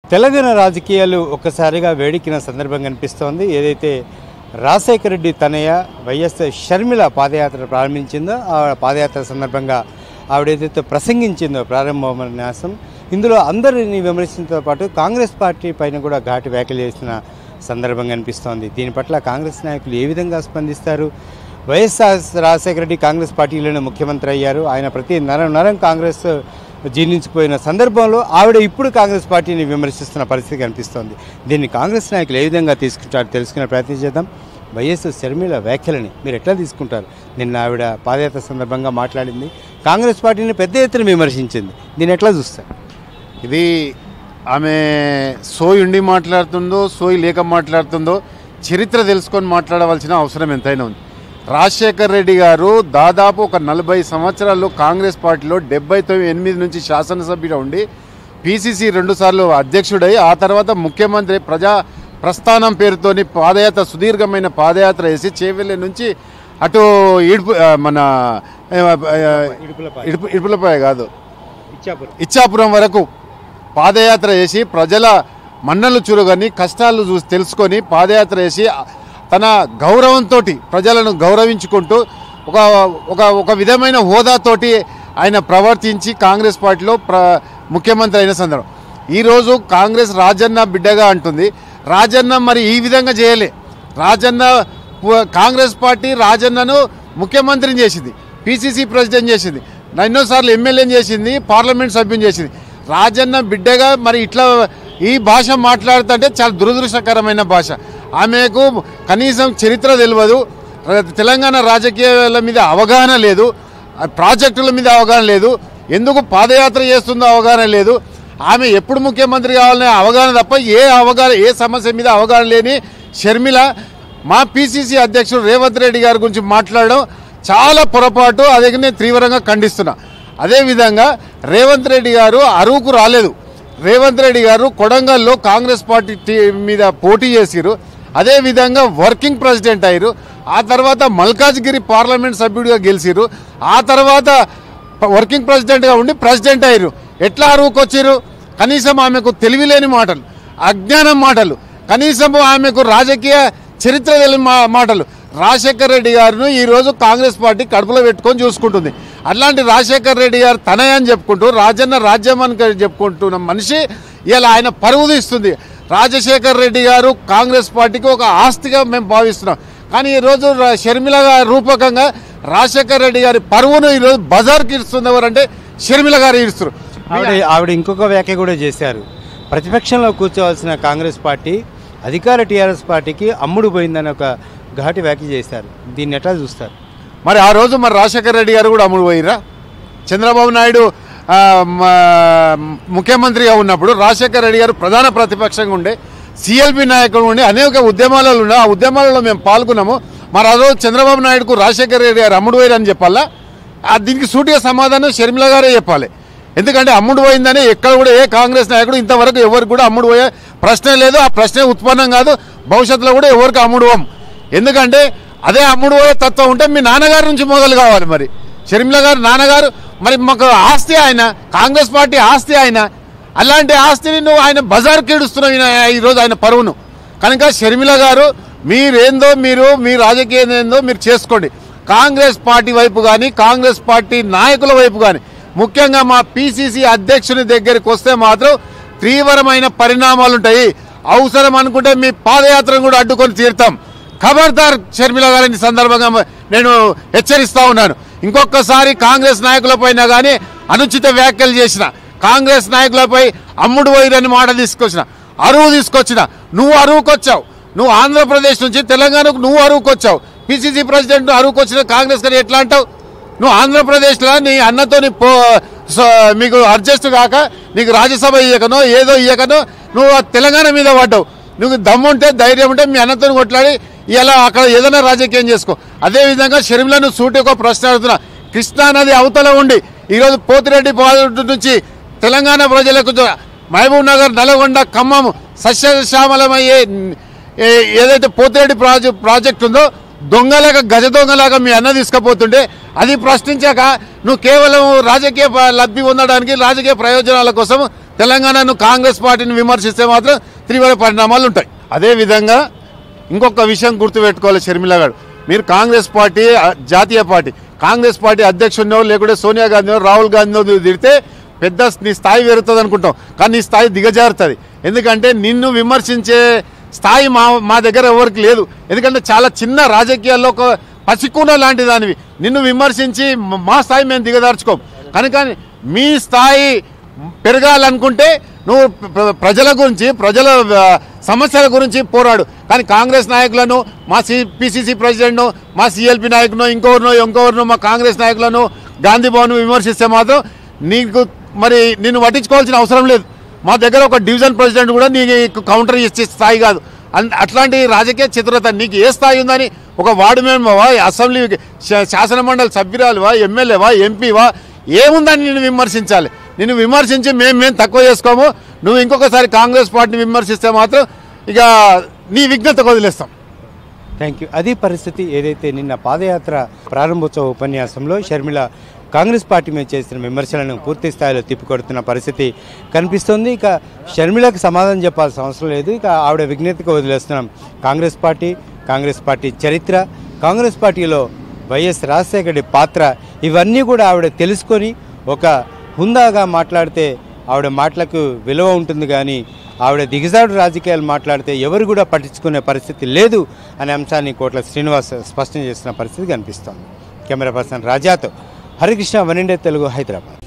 తెలంగాణ రాజకీయాలు ఒక్కసారిగా వేడెక్కిన సందర్భం కనిపిస్తోంది ఏదైతే రాజశేఖర రెడ్డి తనయ వైఎస్ షర్మిల పాదయాత్ర ప్రారంభించిందో ఆ పాదయాత్ర సందర్భంగా ఆవిడ ఏదైతే ప్రసంగించిందో ప్రారంభోపన్యాసం ఇందులో అందరిని విమర్శించడంతో పాటు కాంగ్రెస్ పార్టీ పైన కూడా ఘాటు వ్యాఖ్యలు చేసిన సందర్భం కనిపిస్తోంది దీని పట్ల కాంగ్రెస్ నాయకులు ఏ విధంగా స్పందిస్తారు వైఎస్ఆర్ రాజశేఖర రెడ్డి కాంగ్రెస్ పార్టీలోనే ముఖ్యమంత్రి అయ్యారు ఆయన ప్రతి నరం నరం కాంగ్రెస్ జీర్ణించిపోయిన సందర్భంలో ఆవిడ ఇప్పుడు కాంగ్రెస్ పార్టీని విమర్శిస్తున్న పరిస్థితి కనిపిస్తోంది దీన్ని కాంగ్రెస్ నాయకులు ఏ విధంగా తీసుకుంటారు తెలుసుకునే ప్రయత్నం చేద్దాం వైఎస్ షర్మిల వ్యాఖ్యలని మీరు ఎట్లా తీసుకుంటారు నిన్న ఆవిడ పాదయాత్ర సందర్భంగా మాట్లాడింది కాంగ్రెస్ పార్టీని పెద్ద ఎత్తున విమర్శించింది దీన్ని ఎట్లా చూస్తారు ఇది ఆమె సోయి ఉండి మాట్లాడుతుందో సోయి లేక మాట్లాడుతుందో చరిత్ర తెలుసుకొని మాట్లాడవలసిన అవసరం ఎంతైనా ఉంది రాజశేఖర్ రెడ్డి గారు దాదాపు ఒక నలభై సంవత్సరాల్లో కాంగ్రెస్ పార్టీలో డెబ్బై తొమ్మిది ఎనిమిది నుంచి శాసనసభ్యుడు ఉండి పిసిసి రెండుసార్లు అధ్యక్షుడై ఆ తర్వాత ముఖ్యమంత్రి ప్రజా ప్రస్థానం పేరుతోని పాదయాత్ర సుదీర్ఘమైన పాదయాత్ర వేసి చేవెళ్ళ నుంచి అటు ఇడుపు ఆ, మన ఆ, ఆ, ఇడుపు ఇడుపులపై కాదు ఇచ్చాపురం ఇచ్చాపురం వరకు పాదయాత్ర చేసి ప్రజల మన్నలు చురుగని కష్టాలు చూసి తెలుసుకొని పాదయాత్ర చేసి తన గౌరవంతో ప్రజలను గౌరవించుకుంటూ ఒక ఒక ఒక విధమైన హోదాతోటి ఆయన ప్రవర్తించి కాంగ్రెస్ పార్టీలో ప్ర ముఖ్యమంత్రి అయిన సందర్భం ఈరోజు కాంగ్రెస్ రాజన్న బిడ్డగా అంటుంది రాజన్న మరి ఈ విధంగా చేయలే రాజన్న పు- కాంగ్రెస్ పార్టీ రాజన్నను ముఖ్యమంత్రిని చేసింది పిసిసి ప్రెసిడెంట్ చేసింది ఎన్నోసార్లు ఎమ్మెల్యేని చేసింది పార్లమెంట్ సభ్యుని చేసింది రాజన్న బిడ్డగా మరి ఇట్లా ఈ భాష మాట్లాడుతుంటే చాలా దురదృష్టకరమైన భాష ఆమెకు కనీసం చరిత్ర తెలియదు తెలంగాణ రాజకీయాల మీద అవగాహన లేదు ఆ ప్రాజెక్టుల మీద అవగాహన లేదు ఎందుకు పాదయాత్ర చేస్తుందో అవగాహన లేదు ఆమె ఎప్పుడు ముఖ్యమంత్రి కావాలనే అవగాహన తప్ప ఏ అవగాహన ఏ సమస్య మీద అవగాహన లేని షర్మిల మా పిసిసి అధ్యక్షుడు రేవంత్ రెడ్డి గారి గురించి మాట్లాడడం చాలా పొరపాటు అదే నేను తీవ్రంగా ఖండిస్తున్నా అదేవిధంగా రేవంత్ రెడ్డి గారు అరువుకు రాలేదు రేవంత్ రెడ్డి గారు కొడంగల్లో కాంగ్రెస్ పార్టీ టీ- మీద పోటీ చేసిరు అదేవిధంగా వర్కింగ్ ప్రెసిడెంట్ అయ్యారు ఆ తర్వాత మల్కాజ్గిరి పార్లమెంట్ సభ్యుడిగా గెలిచిరు ఆ తర్వాత ప- వర్కింగ్ ప్రెసిడెంట్గా ఉండి ప్రెసిడెంట్ అయ్యారు ఎట్లా అరువుకు వచ్చిరు కనీసం ఆమెకు తెలివిలేని మాటలు అజ్ఞానం మాటలు కనీసం ఆమెకు రాజకీయ చరిత్ర తెలియని మా మాటలు రాజశేఖర్ రెడ్డి గారిని ఈరోజు కాంగ్రెస్ పార్టీ కడుపులో పెట్టుకొని చూసుకుంటుంది అట్లాంటి రాజశేఖర్ రెడ్డి గారు తనయ అని చెప్పుకుంటూ రాజన్న రాజ్యం అని చెప్పుకుంటున్న మనిషి ఇలా ఆయన పరువు తీస్తుంది రాజశేఖర్ రెడ్డి గారు కాంగ్రెస్ పార్టీకి ఒక ఆస్తిగా మేము భావిస్తున్నాం కానీ ఈరోజు రా- షర్మిల గారి రూపకంగా రాజశేఖర్ రెడ్డి గారి పరువును ఈరోజు బజార్కి ఇస్తుంది ఎవరంటే షర్మిల గారు ఇస్తారు ఆవిడ ఆవిడ ఇంకొక వ్యాఖ్య కూడా చేశారు ప్రతిపక్షంలో కూర్చోవాల్సిన కాంగ్రెస్ పార్టీ అధికార టీఆర్ఎస్ పార్టీకి అమ్ముడు పోయిందని ఒక ఘాటి వ్యాఖ్య చేశారు దీన్ని ఎట్లా చూస్తారు మరి ఆ రోజు మరి రాజశేఖర రెడ్డి గారు కూడా అమ్ముడు పోయిరా చంద్రబాబు నాయుడు ఆ, మ- ముఖ్యమంత్రిగా ఉన్నప్పుడు రాజశేఖర రెడ్డి గారు ప్రధాన ప్రతిపక్షంగా ఉండే సిఎల్పి నాయకుడు ఉండి అనేక ఉద్యమాలలో ఉండే ఆ ఉద్యమాలలో మేము పాల్గొన్నాము మరి ఆ రోజు చంద్రబాబు నాయుడుకు రాజశేఖర రెడ్డి గారు అమ్ముడు పోయారు అని చెప్పాలా ఆ దీనికి సూటిగా సమాధానం షర్మిల గారే చెప్పాలి ఎందుకంటే అమ్ముడు పోయిందని ఎక్కడ కూడా ఏ కాంగ్రెస్ నాయకుడు ఇంతవరకు ఎవరికి కూడా అమ్ముడు పోయే ప్రశ్నే లేదు ఆ ప్రశ్నే ఉత్పన్నం కాదు భవిష్యత్తులో కూడా ఎవరికి అమ్ముడు పోం ఎందుకంటే అదే అమ్ముడు పోయే తత్వం ఉంటే మీ నాన్నగారి నుంచి మొదలు కావాలి మరి షర్మిల గారు నాన్నగారు మరి మాకు ఆస్తి ఆయన కాంగ్రెస్ పార్టీ ఆస్తి ఆయన అలాంటి ఆస్తిని నువ్వు ఆయన బజార్కి ఏడుస్తున్నావు ఈయన- ఈరోజు ఆయన పరువును కనుక షర్మిల గారు మీరేందో మీరు మీ రాజకీయం ఏందో మీరు చేసుకోండి కాంగ్రెస్ పార్టీ వైపు కానీ కాంగ్రెస్ పార్టీ నాయకుల వైపు కానీ ముఖ్యంగా మా పిసిసి అధ్యక్షుని దగ్గరికి వస్తే మాత్రం తీవ్రమైన పరిణామాలు ఉంటాయి అవసరం అనుకుంటే మీ పాదయాత్రను కూడా అడ్డుకొని తీరుతాం ఖబర్దార్ షర్మిల గారిని సందర్భంగా నేను హెచ్చరిస్తా ఉన్నాను ఇంకొకసారి కాంగ్రెస్ నాయకులపైన కానీ అనుచిత వ్యాఖ్యలు చేసిన కాంగ్రెస్ నాయకులపై అమ్ముడు పోయిరని మాట తీసుకొచ్చిన అరువు తీసుకొచ్చిన నువ్వు అరువుకొచ్చావు నువ్వు ఆంధ్రప్రదేశ్ నుంచి తెలంగాణకు నువ్వు అరువుకొచ్చావు పిసిసి ప్రెసిడెంట్ అరువుకొచ్చిన కాంగ్రెస్ గారు ఎట్లా అంటావు నువ్వు ఆంధ్రప్రదేశ్లో నీ అన్నతోని పో సో- మీకు అడ్జస్ట్ కాక నీకు రాజ్యసభ ఇయ్యకనో ఏదో ఇయ్యకనో నువ్వు ఆ తెలంగాణ మీద పడ్డావు నువ్వు దమ్ముంటే ధైర్యం ఉంటే మీ అన్నతో కొట్లాడి ఇలా అక్కడ ఏదైనా రాజకీయం చేసుకో అదేవిధంగా షర్మిలను సూటి ఒక ప్రశ్న అడుగుతున్నా కృష్ణా నది అవతల ఉండి ఈరోజు పోతిరెడ్డి ప్రాజెక్టు నుంచి తెలంగాణ ప్రజలకు మహబూబ్ నగర్ నల్గొండ ఖమ్మం సస్యశ్యామలమయ్యే ఏ- ఏదైతే పోతిరెడ్డి ప్రాజెక్ట్ ప్రాజెక్ట్ ఉందో దొంగలాగా గజ దొంగలాగా మీ అన్న తీసుకుపోతుంటే అది ప్రశ్నించాక నువ్వు కేవలం రాజకీయ ప- లబ్ధి పొందడానికి రాజకీయ ప్రయోజనాల కోసం తెలంగాణను కాంగ్రెస్ పార్టీని విమర్శిస్తే మాత్రం తీవ్ర పరిణామాలు ఉంటాయి అదేవిధంగా ఇంకొక విషయం గుర్తుపెట్టుకోవాలి షర్మిల గారు మీరు కాంగ్రెస్ పార్టీ ఆ, జాతీయ పార్టీ కాంగ్రెస్ పార్టీ అధ్యక్షుడినో లేకుంటే సోనియా గాంధీనో రాహుల్ గాంధీనో నువ్వు తిడితే పెద్ద నీ స్థాయి పెరుగుతుంది అనుకుంటాం కానీ నీ స్థాయి దిగజారుతుంది ఎందుకంటే నిన్ను విమర్శించే స్థాయి మా మా దగ్గర ఎవరికి లేదు ఎందుకంటే చాలా చిన్న రాజకీయాల్లో ఒక పసికూన లాంటి దానివి నిన్ను విమర్శించి మ- మా స్థాయి మేము దిగదార్చుకోం కనుక మీ స్థాయి పెరగాలనుకుంటే నువ్వు ప్ర- ప్రజల గురించి ప్రజల ఆ, సమస్యల గురించి పోరాడు కానీ కాంగ్రెస్ నాయకులను మా సి పిసిసి ప్రెసిడెంట్ను మా సిఎల్పి నాయకును ఇంకొకరినో ఇంకొకరినో మా కాంగ్రెస్ నాయకులను గాంధీ భవన్ విమర్శిస్తే మాత్రం నీకు మరి నిన్ను పట్టించుకోవాల్సిన అవసరం లేదు మా దగ్గర ఒక డివిజన్ ప్రెసిడెంట్ కూడా నీకు కౌంటర్ ఇచ్చే స్థాయి కాదు అన్- అట్లాంటి రాజకీయ చిత్రత నీకు ఏ స్థాయి ఉందని ఒక వార్డు మెంబర్వా అసెంబ్లీ శా- శాసన మండలి సభ్యురాలువా ఎమ్మెల్యేవా ఎంపీవా ఏముందని నిన్ను విమర్శించాలి నిన్ను విమర్శించి మేము మేము తక్కువ చేసుకోము నువ్వు ఇంకొకసారి కాంగ్రెస్ పార్టీని విమర్శిస్తే మాత్రం ఇక నీ విఘ్నతకు వదిలేస్తాం థ్యాంక్ యూ అది పరిస్థితి ఏదైతే నిన్న పాదయాత్ర ప్రారంభోత్సవ ఉపన్యాసంలో షర్మిల కాంగ్రెస్ పార్టీ మీద చేసిన విమర్శలను పూర్తి స్థాయిలో తిప్పికొడుతున్న పరిస్థితి కనిపిస్తోంది ఇక షర్మిలకు సమాధానం చెప్పాల్సిన అవసరం లేదు ఇక ఆవిడ విజ్ఞతకు వదిలేస్తున్నాం కాంగ్రెస్ పార్టీ కాంగ్రెస్ పార్టీ చరిత్ర కాంగ్రెస్ పార్టీలో వైఎస్ రాజశేఖర రెడ్డి పాత్ర ఇవన్నీ కూడా ఆవిడ తెలుసుకొని ఒక హుందాగా మాట్లాడితే ఆవిడ మాటలకు విలువ ఉంటుంది కానీ ఆవిడ దిగజాడు రాజకీయాలు మాట్లాడితే ఎవరు కూడా పట్టించుకునే పరిస్థితి లేదు అనే అంశాన్ని కోట్ల శ్రీనివాస్ స్పష్టం చేసిన పరిస్థితి కనిపిస్తోంది కెమెరా పర్సన్ రాజాతో హరికృష్ణ వన్ ఇండియా తెలుగు హైదరాబాద్